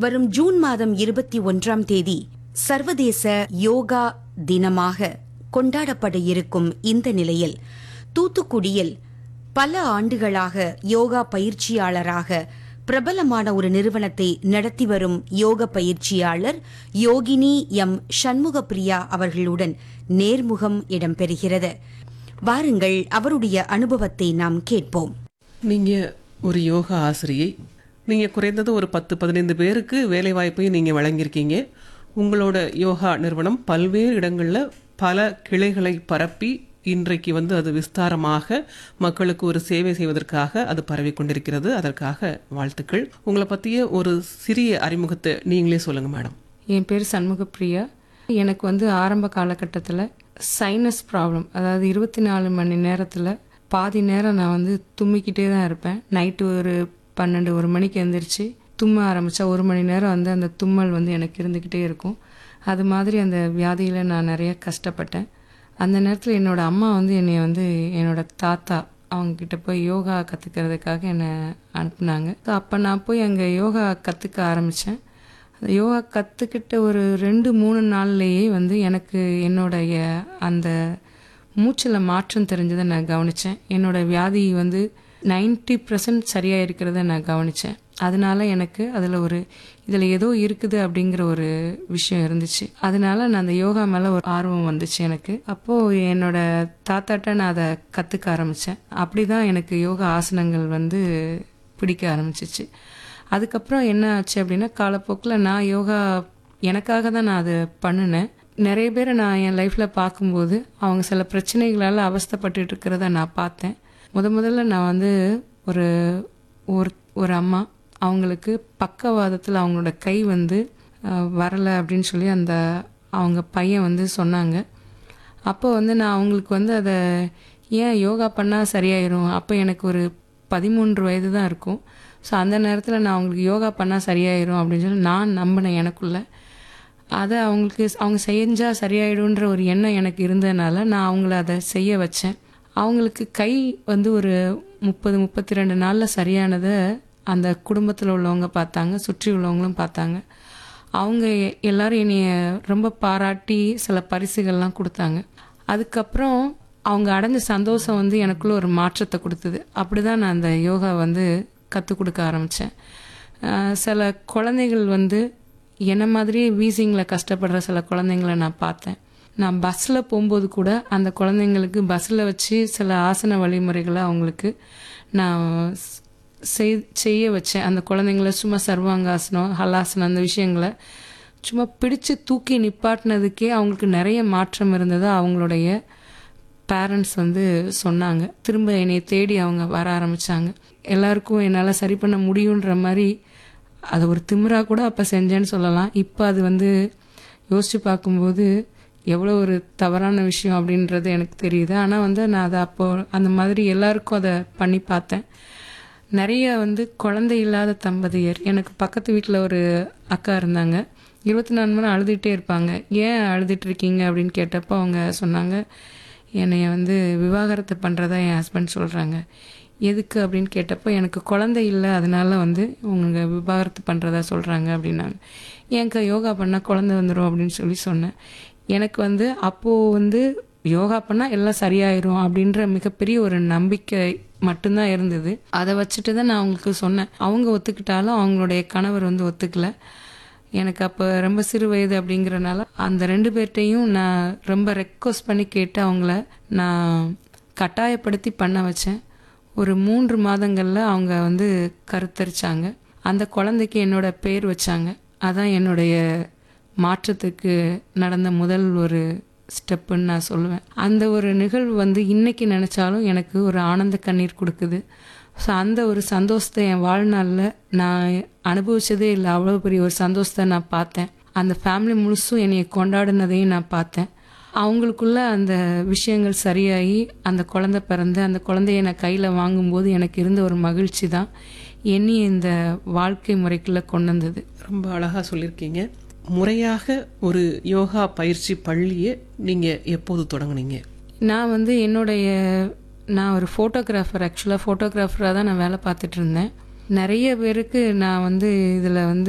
வரும் ஜூன் மாதம் இருபத்தி ஒன்றாம் தேதி சர்வதேச யோகா தினமாக கொண்டாடப்பட இருக்கும் இந்த நிலையில் தூத்துக்குடியில் பல ஆண்டுகளாக யோகா பயிற்சியாளராக பிரபலமான ஒரு நிறுவனத்தை நடத்தி வரும் யோக பயிற்சியாளர் யோகினி எம் சண்முகப்பிரியா அவர்களுடன் நேர்முகம் இடம்பெறுகிறது வாருங்கள் அவருடைய அனுபவத்தை நாம் கேட்போம் நீங்க ஒரு யோகா ஆசிரியை நீங்க குறைந்தது ஒரு பத்து பதினைந்து பேருக்கு வேலை வாய்ப்பையும் நீங்க வழங்கியிருக்கீங்க உங்களோட யோகா நிறுவனம் பல்வேறு இடங்கள்ல பல கிளைகளை பரப்பி இன்றைக்கு வந்து அது விஸ்தாரமாக மக்களுக்கு ஒரு சேவை செய்வதற்காக அது பரவி கொண்டிருக்கிறது அதற்காக வாழ்த்துக்கள் உங்களை பற்றிய ஒரு சிறிய அறிமுகத்தை நீங்களே சொல்லுங்க மேடம் என் பேர் சண்முகப்பிரியா எனக்கு வந்து ஆரம்ப காலகட்டத்தில் சைனஸ் ப்ராப்ளம் அதாவது இருபத்தி நாலு மணி நேரத்தில் பாதி நேரம் நான் வந்து தும்மிக்கிட்டே தான் இருப்பேன் நைட்டு ஒரு பன்னெண்டு ஒரு மணிக்கு எந்திரிச்சு தும்ம ஆரம்பித்தா ஒரு மணி நேரம் வந்து அந்த தும்மல் வந்து எனக்கு இருந்துக்கிட்டே இருக்கும் அது மாதிரி அந்த வியாதியில் நான் நிறைய கஷ்டப்பட்டேன் அந்த நேரத்தில் என்னோட அம்மா வந்து என்னை வந்து என்னோட தாத்தா அவங்க கிட்ட போய் யோகா கற்றுக்கிறதுக்காக என்னை அனுப்புனாங்க அப்போ நான் போய் அங்கே யோகா கற்றுக்க ஆரம்பித்தேன் அந்த யோகா கற்றுக்கிட்ட ஒரு ரெண்டு மூணு நாள்லேயே வந்து எனக்கு என்னுடைய அந்த மூச்சில் மாற்றம் தெரிஞ்சதை நான் கவனித்தேன் என்னோட வியாதி வந்து 90% பர்சன்ட் சரியாக இருக்கிறத நான் கவனித்தேன் அதனால எனக்கு அதில் ஒரு இதில் ஏதோ இருக்குது அப்படிங்கிற ஒரு விஷயம் இருந்துச்சு அதனால நான் அந்த யோகா மேலே ஒரு ஆர்வம் வந்துச்சு எனக்கு அப்போது என்னோட தாத்தாட்ட நான் அதை கற்றுக்க ஆரம்பித்தேன் அப்படி தான் எனக்கு யோகா ஆசனங்கள் வந்து பிடிக்க ஆரம்பிச்சிச்சு அதுக்கப்புறம் என்ன ஆச்சு அப்படின்னா காலப்போக்கில் நான் யோகா எனக்காக தான் நான் அதை பண்ணினேன் நிறைய பேரை நான் என் லைஃப்பில் பார்க்கும்போது அவங்க சில பிரச்சனைகளால் அவஸ்தைப்பட்டுட்டு இருக்கிறத நான் பார்த்தேன் முத முதல்ல நான் வந்து ஒரு ஒரு ஒரு அம்மா அவங்களுக்கு பக்கவாதத்தில் அவங்களோட கை வந்து அஹ், வரலை அப்படின்னு சொல்லி அந்த அவங்க பையன் வந்து சொன்னாங்க அப்போ வந்து நான் அவங்களுக்கு வந்து அதை ஏன் யோகா பண்ணால் சரியாயிரும் அப்போ எனக்கு ஒரு பதிமூன்று வயது தான் இருக்கும் ஸோ அந்த நேரத்தில் நான் அவங்களுக்கு யோகா பண்ணால் சரியாயிரும் அப்படின்னு சொல்லி நான் நம்பினேன் எனக்குள்ள அதை அவங்களுக்கு அவங்க செஞ்சால் சரியாயிடுன்ற ஒரு எண்ணம் எனக்கு இருந்ததுனால நான் அவங்கள அதை செய்ய வச்சேன் அவங்களுக்கு கை வந்து ஒரு முப்பது முப்பத்தி ரெண்டு நாளில் சரியானதை அந்த குடும்பத்தில் உள்ளவங்க பார்த்தாங்க சுற்றி உள்ளவங்களும் பார்த்தாங்க அவங்க எ- எல்லாரும் என்னைய ரொம்ப பாராட்டி சில பரிசுகள்லாம் கொடுத்தாங்க அதுக்கப்புறம் அவங்க அடைஞ்ச சந்தோஷம் வந்து எனக்குள்ள ஒரு மாற்றத்தை கொடுத்தது அப்படிதான் நான் அந்த யோகா வந்து கற்றுக் கொடுக்க ஆரம்பித்தேன் சில குழந்தைகள் வந்து என்ன மாதிரியே வீசிங்கில் கஷ்டப்படுற சில குழந்தைங்கள நான் பார்த்தேன் நான் பஸ்ஸில் போகும்போது கூட அந்த குழந்தைங்களுக்கு பஸ்ஸில் வச்சு சில ஆசன வழிமுறைகளை அவங்களுக்கு நான் ஸ்- செய் செய்ய வச்சேன் அந்த குழந்தைங்கள சும்மா சர்வாங்காசனம் ஹலாசனம் அந்த விஷயங்களை சும்மா பிடிச்சு தூக்கி நிப்பாட்டினதுக்கே அவங்களுக்கு நிறைய மாற்றம் இருந்தது அவங்களுடைய பேரண்ட்ஸ் வந்து சொன்னாங்க திரும்ப என்னை தேடி அவங்க வர ஆரம்பிச்சாங்க எல்லாருக்கும் என்னால் சரி பண்ண முடியுன்ற மாதிரி அது ஒரு திமிரா கூட அப்போ செஞ்சேன்னு சொல்லலாம் இப்போ அது வந்து யோசிச்சு பார்க்கும்போது எவ்வளோ ஒரு தவறான விஷயம் அப்படின்றது எனக்கு தெரியுது ஆனால் வந்து நான் அதை அப்போ அந்த மாதிரி எல்லாருக்கும் அதை பண்ணி பார்த்தேன் நிறைய வந்து குழந்தை இல்லாத தம்பதியர் எனக்கு பக்கத்து வீட்டில் ஒரு அக்கா இருந்தாங்க இருபத்தி நாலு மணி நேரம் அழுதுகிட்டே இருப்பாங்க ஏன் அழுதுட்டு இருக்கீங்க அப்படின்னு கேட்டப்போ அவங்க சொன்னாங்க என்னைய வந்து விவாகரத்து பண்ணுறதா என் ஹஸ்பண்ட் சொல்கிறாங்க எதுக்கு அப்படின்னு கேட்டப்போ எனக்கு குழந்தை இல்லை அதனால வந்து உங்க விவாகரத்து பண்ணுறதா சொல்கிறாங்க அப்படின்னாங்க ஏன்க்கா யோகா பண்ணால் குழந்தை வந்துடும் அப்படின்னு சொல்லி சொன்னேன் எனக்கு வந்து அப்போது வந்து யோகா பண்ணால் எல்லாம் சரியாயிரும் அப்படின்ற மிகப்பெரிய ஒரு நம்பிக்கை மட்டும்தான் இருந்தது அதை வச்சுட்டு தான் நான் அவங்களுக்கு சொன்னேன் அவங்க ஒத்துக்கிட்டாலும் அவங்களுடைய கணவர் வந்து ஒத்துக்கல எனக்கு அப்போ ரொம்ப சிறு வயது அப்படிங்கிறனால அந்த ரெண்டு பேர்ட்டையும் நான் ரொம்ப ரெக்வஸ்ட் பண்ணி கேட்டு அவங்கள நான் கட்டாயப்படுத்தி பண்ண வச்சேன் ஒரு மூன்று மாதங்களில் அவங்க வந்து கருத்தரிச்சாங்க அந்த குழந்தைக்கு என்னோட பேர் வச்சாங்க அதான் என்னுடைய மாற்றத்துக்கு நடந்த முதல் ஒரு ஸ்டெப்புன்னு நான் சொல்லுவேன் அந்த ஒரு நிகழ்வு வந்து இன்னைக்கு நினச்சாலும் எனக்கு ஒரு ஆனந்த கண்ணீர் கொடுக்குது ஸோ அந்த ஒரு சந்தோஷத்தை என் வாழ்நாளில் நான் அனுபவிச்சதே இல்லை அவ்வளோ பெரிய ஒரு சந்தோஷத்தை நான் பார்த்தேன் அந்த ஃபேமிலி முழுசும் என்னைய கொண்டாடினதையும் நான் பார்த்தேன் அவங்களுக்குள்ள அந்த விஷயங்கள் சரியாகி அந்த குழந்தை பிறந்து அந்த குழந்தைய நான் கையில் வாங்கும்போது எனக்கு இருந்த ஒரு மகிழ்ச்சி தான் என்னை இந்த வாழ்க்கை முறைக்குள்ளே கொண்டு வந்தது ரொம்ப அழகாக சொல்லியிருக்கீங்க முறையாக ஒரு யோகா பயிற்சி பள்ளியை நீங்கள் எப்போது தொடங்குனீங்க நான் வந்து என்னுடைய நான் ஒரு ஃபோட்டோகிராஃபர் ஆக்சுவலாக ஃபோட்டோகிராஃபராக தான் நான் வேலை பார்த்துட்டு இருந்தேன் நிறைய பேருக்கு நான் வந்து இதில் வந்து